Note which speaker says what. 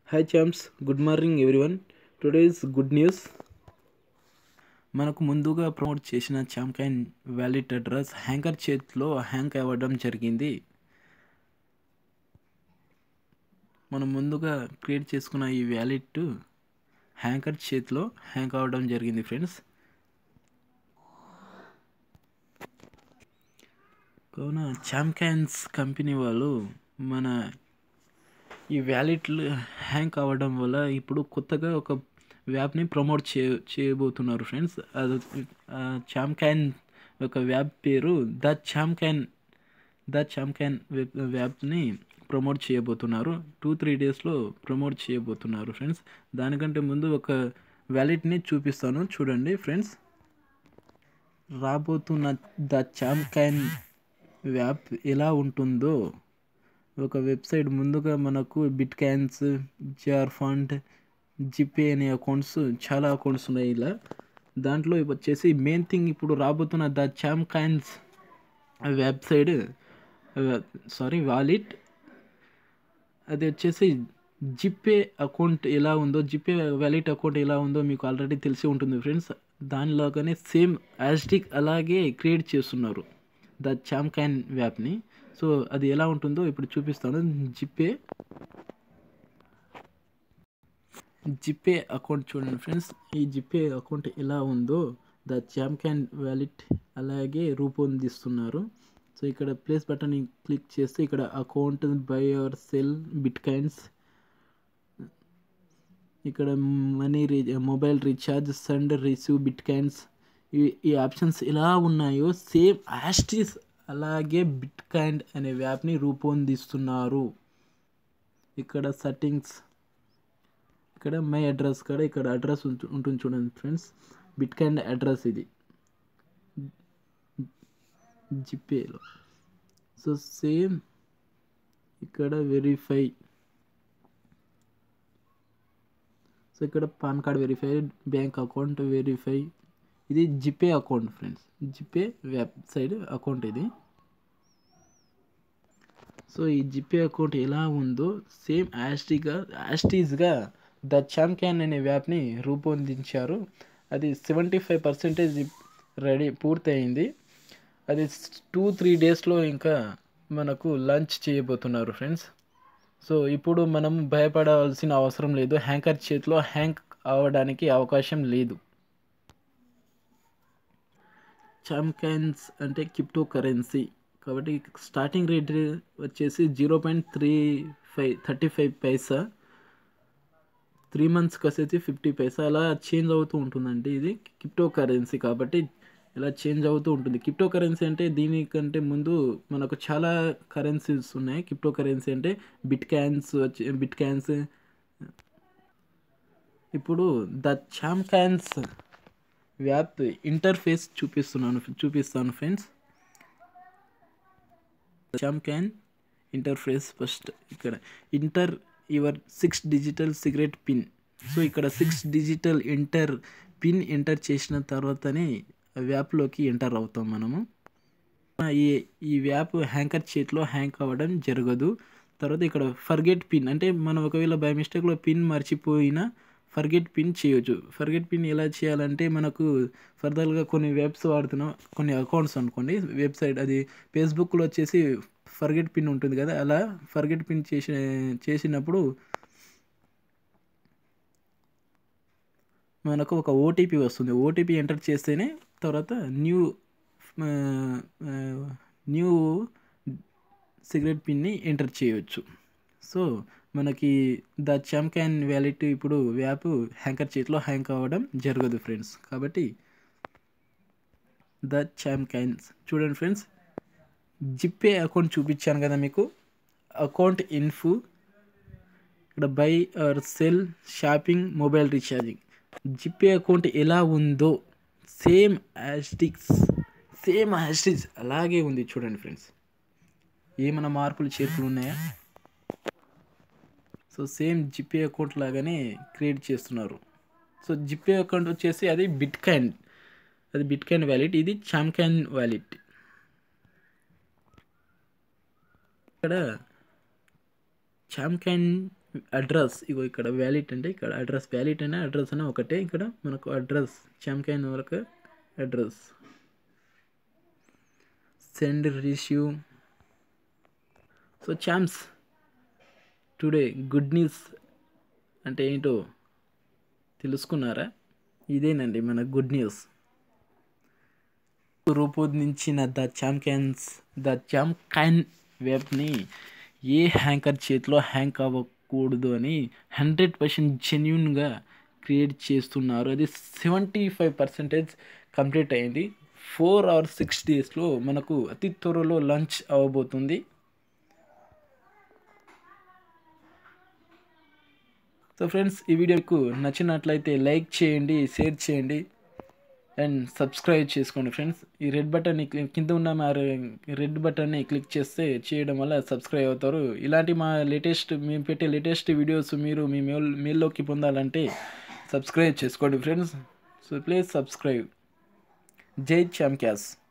Speaker 1: hi champs good morning everyone today's good news మనకు ముందుగా promote చేసిన చాంకైన్ వ్యాలిడ్ అడ్రస్ హ్యాంకర్ చేతిలో హ్యాంక్ అవ్వడం జరిగింది మనం ముందుగా క్రియేట్ చేసుకున్న ఈ వ్యాలెట్ హ్యాంకర్ చేతిలో హ్యాంక్ అవ్వడం జరిగింది ఫ్రెండ్స్ కావున చాంకైన్స్ కంపెనీ వాళ్ళు మన ఈ వ్యాలెట్లు హ్యాంక్ అవ్వడం వల్ల ఇప్పుడు కొత్తగా ఒక వ్యాప్ని ప్రమోట్ చే చేయబోతున్నారు ఫ్రెండ్స్ అది చాంకైన్ ఒక వ్యాప్ పేరు ద చాంకైన్ ద చాంకైన్ వ్యాప్ని ప్రమోట్ చేయబోతున్నారు టూ త్రీ డేస్లో ప్రమోట్ చేయబోతున్నారు ఫ్రెండ్స్ దానికంటే ముందు ఒక వ్యాలెట్ని చూపిస్తాను చూడండి ఫ్రెండ్స్ రాబోతున్న ద చాంకైన్ వ్యాప్ ఎలా ఉంటుందో ఒక వెబ్సైట్ ముందుగా మనకు బిట్ క్యాన్స్ జార్ ఫండ్ జిపే అనే అకౌంట్స్ చాలా అకౌంట్స్ ఉన్నాయి ఇలా దాంట్లో వచ్చేసి మెయిన్ థింగ్ ఇప్పుడు రాబోతున్న the Chamcoins website sorry wallet అది వచ్చేసి జిపే అకౌంట్ ఎలా ఉందో జిపే వ్యాలెట్ అకౌంట్ ఎలా ఉందో మీకు ఆల్రెడీ తెలిసి ఉంటుంది ఫ్రెండ్స్ దానిలాగానే సేమ్ యాస్టిక్ అలాగే క్రియేట్ చేస్తున్నారు ద చామ్ కాయిన్ వ్యాప్ని సో అది ఎలా ఉంటుందో ఇప్పుడు చూపిస్తాను జిపే జిపే అకౌంట్ చూడండి ఫ్రెండ్స్ ఈ జిపే అకౌంట్ ఎలా ఉందో ద క్యాన్ వ్యాలెట్ అలాగే రూపొందిస్తున్నారు సో ఇక్కడ ప్లేస్ బటన్ క్లిక్ చేస్తే ఇక్కడ account buy or sell bitcoins ఇక్కడ మనీ రీ mobile recharge send receive bitcoins ఈ ఈ ఆప్షన్స్ ఎలా ఉన్నాయో సేమ్ యాస్టీస్ అలాగే బిట్ కాయిన్ అనే యాప్ని రూపొందిస్తున్నారు ఇక్కడ సెట్టింగ్స్ ఇక్కడ మై అడ్రస్ కాడ ఇక్కడ అడ్రస్ ఉంటుంది చూడండి ఫ్రెండ్స్ బిట్ కాయిన్ అడ్రస్ ఇది జిపేలో సో సేమ్ ఇక్కడ వెరిఫై సో ఇక్కడ PAN card verify bank account verify ఇది GPay account friends GPay website account ఇది సో ఈ జిపే అకౌంట్ ఎలా ఉందో సేమ్ యాస్టీగా యాస్టీస్గా ద చాంక్యాన్ అనే యాప్ని రూపొందించారు అది సెవెంటీ ఫైవ్ పర్సెంటేజ్ రెడీ పూర్తయింది అది టూ త్రీ డేస్లో ఇంకా మనకు లంచ్ చేయబోతున్నారు ఫ్రెండ్స్ సో ఇప్పుడు మనం భయపడవలసిన అవసరం లేదు హ్యాంకర్ చేతిలో హ్యాంక్ అవ్వడానికి అవకాశం లేదు చాంకైన్స్ అంటే క్రిప్టో కరెన్సీ కాబట్టి స్టార్టింగ్ రేట్ వచ్చేసి zero point three five thirty five paisa three మంత్స్కి వచ్చేసి ఫిఫ్టీ పైసా అలా చేంజ్ అవుతూ ఉంటుందండి ఇది క్రిప్టో కరెన్సీ కాబట్టి ఇలా చేంజ్ అవుతూ ఉంటుంది క్రిప్టో కరెన్సీ అంటే దీనికంటే ముందు మనకు చాలా కరెన్సీస్ ఉన్నాయి క్రిప్టో కరెన్సీ అంటే బిట్ క్యాన్స్ వచ్చి బిట్ క్యాన్స్ ఇప్పుడు the Chamcoins app interface చూపిస్తున్నాను చూపిస్తాను friends Chamcoin interface first ఇక్కడ enter your six digital secret PIN so ఇక్కడ six digital enter PIN enter చేసిన తర్వాతనే వ్యాప్లోకి ఎంటర్ అవుతాం మనము ఈ ఈ వ్యాప్ హ్యాంకర్ చేతిలో హ్యాంక్ అవ్వడం జరగదు తర్వాత ఇక్కడ ఫర్గెట్ పిన్ అంటే మనం ఒకవేళ బై మిస్టేక్లో పిన్ మర్చిపోయినా ఫర్గెట్ పిన్ చేయొచ్చు ఫర్గెట్ పిన్ ఎలా చేయాలంటే మనకు ఫర్దర్గా కొన్ని వెబ్స్ వాడుతున్నాం కొన్ని అకౌంట్స్ అనుకోండి వెబ్సైట్ అది ఫేస్బుక్లో వచ్చేసి ఫర్గెట్ పిన్ ఉంటుంది కదా అలా ఫర్గెట్ పిన్ చేసి చేసినప్పుడు మనకు ఒక ఓటీపీ వస్తుంది ఓటీపీ ఎంటర్ చేస్తేనే తర్వాత న్యూ న్యూ సిగరెట్ పిన్ని ఎంటర్ చేయొచ్చు సో మనకి ద చాంక్యాన్ వ్యాలెట్ ఇప్పుడు వ్యాప్ హ్యాంకర్ చేతిలో హ్యాంక్ అవ్వడం జరగదు ఫ్రెండ్స్ కాబట్టి ద చాంక్యాన్స్ చూడండి ఫ్రెండ్స్ జిపే అకౌంట్ చూపించాను కదా మీకు అకౌంట్ ఇన్ఫో ఇక్కడ buy or sell shopping mobile recharging GPay account ఎలా ఉందో సేమ్ హ్యాష్టిక్స్ సేమ్ హ్యాష్టిక్స్ అలాగే ఉంది చూడండి ఫ్రెండ్స్ ఏమైనా మార్పులు చేర్పులు ఉన్నాయా సో సేమ్ జిపే అకౌంట్ లాగానే క్రియేట్ చేస్తున్నారు సో జిపే అకౌంట్ వచ్చేసి అది బిట్ కాయిన్ అది బిట్ కాయిన్ వ్యాలెట్ ఇది చామ్కాయిన్ వ్యాలెట్ ఇక్కడ చామ్కాయిన్ అడ్రస్ ఇగో ఇక్కడ వ్యాలిడ్ అంటే ఇక్కడ అడ్రస్ వ్యాలిడ్ అయినా అడ్రస్ అయినా ఒకటే ఇక్కడ మనకు అడ్రస్ చాంకాయిన్ వరకు address send receive so champs today good news అంటే ఏంటో తెలుసుకున్నారా ఇదేనండి మన గుడ్ న్యూస్ రూపొందించిన ద చాంపియన్స్ ద చాంకైన్ వెబ్ని ఏ హ్యాంకర్ చేతిలో హ్యాంక్ అవ్వకూడదు అని హండ్రెడ్ పర్సెంట్ జెన్యున్గా క్రియేట్ చేస్తున్నారు అది సెవెంటీ ఫైవ్ పర్సెంటేజ్ కంప్లీట్ అయింది ఫోర్ ఆర్ సిక్స్ డేస్లో మనకు అతి త్వరలో లంచ్ అవ్వబోతుంది సో ఫ్రెండ్స్ ఈ వీడియో మీకు నచ్చినట్లయితే లైక్ చేయండి షేర్ చేయండి అండ్ సబ్స్క్రైబ్ చేసుకోండి ఫ్రెండ్స్ ఈ రెడ్ బటన్ని కింద ఉన్న మా రెడ్ బటన్ని క్లిక్ చేస్తే చేయడం వల్ల సబ్స్క్రైబ్ అవుతారు ఇలాంటి మా లేటెస్ట్ మేము పెట్టే లేటెస్ట్ వీడియోస్ మీరు మీ మెయిల్ మెయిల్లోకి పొందాలంటే సబ్స్క్రైబ్ చేసుకోండి ఫ్రెండ్స్ సో ప్లీజ్ సబ్స్క్రైబ్ జై చాంక్యాస్